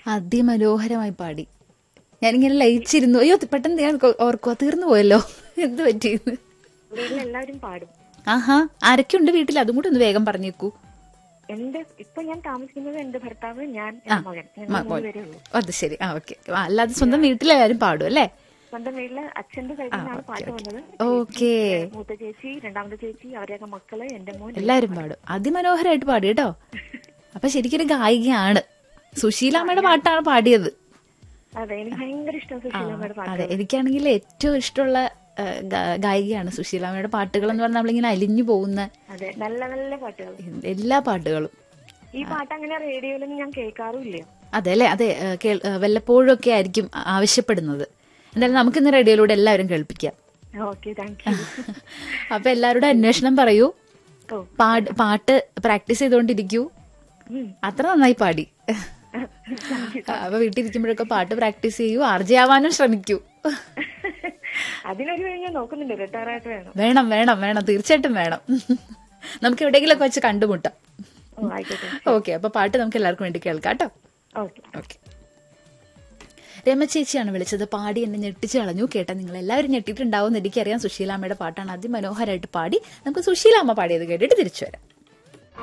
അതിമനോഹരമായി പാടി ഞാനിങ്ങനെ ലയിച്ചിരുന്നു അയ്യോ പെട്ടെന്ന് ഞാൻ ഓർക്കുക തീർന്നു പോയല്ലോ എന്ത് പറ്റിയെന്ന് വീട്ടിലെല്ലാവരും പാടും ആഹാ ആരൊക്കെയുണ്ട് വീട്ടിൽ അതും കൂടെ ഒന്ന് വേഗം പറഞ്ഞേക്കൂ എന്റെ ഇപ്പൊ ഞാൻ താമസിക്കുന്നത് എന്റെ ഭർത്താവ് ഞാൻ എന്റെ മകൻ ഞങ്ങൾ മ- മോൻ. മൂന്നുപേരേ ഉള്ളൂ അത് ശരി ആ ഓക്കെ അല്ലാതെ സ്വന്തം വീട്ടിലെല്ലാരും പാടും അല്ലേ സ്വന്തം വീട്ടില് അച്ഛന്റെ സൈഡിൽ നിന്നാണ് പാട്ട് വന്നത് ഓക്കെ മൂത്ത ചേച്ചി രണ്ടാമത്തെ ചേച്ചി അവരെയൊക്കെ മക്കള് എന്റെ മോൻ എല്ലാരും പാടും അതിമനോഹരമായിട്ട് പാടി കേട്ടോ അപ്പൊ ശരിക്കൊരു ഗായികയാണ് സുശീലാമ്മയുടെ പാട്ടാണ് പാടിയത് അതെ എനിക്ക് ഭയങ്കര ഇഷ്ടം സുശീലമ്മയുടെ പാട്ട് അതെ എനിക്കാണെങ്കിൽ ഏറ്റവും ഇഷ്ടമുള്ള ആ, ഗാ- ഗായികയാണ് സുശീലാമ്മയുടെ പാട്ടുകൾ എന്ന് പറഞ്ഞാൽ നമ്മളിങ്ങനെ അലിഞ്ഞു പോകുന്ന അതെ നല്ല നല്ല പാട്ടുകൾ എല്ലാ പാട്ടുകളും ഈ പാട്ട് അങ്ങനെ റേഡിയോയിലൊന്നും ഞാൻ കേൾക്കാറുമില്ല അതെ അല്ലേ അതെ ആ, കേൾ- ആ, വല്ലപ്പോഴും ഒക്കെ ആയിരിക്കും ആവശ്യപ്പെടുന്നത് എന്തായാലും നമുക്കിന്ന് റേഡിയോയിലൂടെ എല്ലാവരും കേൾപ്പിക്കാം ഓക്കെ താങ്ക് യു അപ്പൊ എല്ലാവരുടെ അന്വേഷണം പറയൂ ഓ പാട് പാട്ട് പ്രാക്ടീസ് ചെയ്തുകൊണ്ടിരിക്കൂ ഉം. അത്ര നന്നായി പാടി അപ്പൊ വീട്ടിലിരിക്കുമ്പോഴൊക്കെ പാട്ട് പ്രാക്ടീസ് ചെയ്യൂ ആർജി ആവാനും ശ്രമിക്കൂ അതിനൊരു വഴി ഞാൻ നോക്കുന്നുണ്ട് റിട്ടയർ ആയിട്ട് വേണം വേണം വേണം വേണം തീർച്ചയായിട്ടും വേണം നമുക്ക് എവിടെയെങ്കിലുമൊക്കെ വെച്ച് കണ്ടുമുട്ടാം ഓ ആയിക്കോട്ടെ ഓക്കെ അപ്പൊ പാട്ട് നമുക്ക് എല്ലാവർക്കും വേണ്ടി കേൾക്കാം കേട്ടോ ഓക്കെ ഓക്കെ രമ ചേച്ചിയാണ് വിളിച്ചത് പാടി എന്നെ ഞെട്ടിച്ചു കളഞ്ഞു കേട്ട നിങ്ങൾ എല്ലാവരും ഞെട്ടിയിട്ടുണ്ടാവും എന്ന് എനിക്കറിയാം സുശീലാമ്മയുടെ പാട്ടാണ് അതിമനോഹരമായിട്ട് പാടി നമുക്ക് സുശീലാമ്മ പാടിയത് കേട്ടിട്ട് തിരിച്ചു വരാം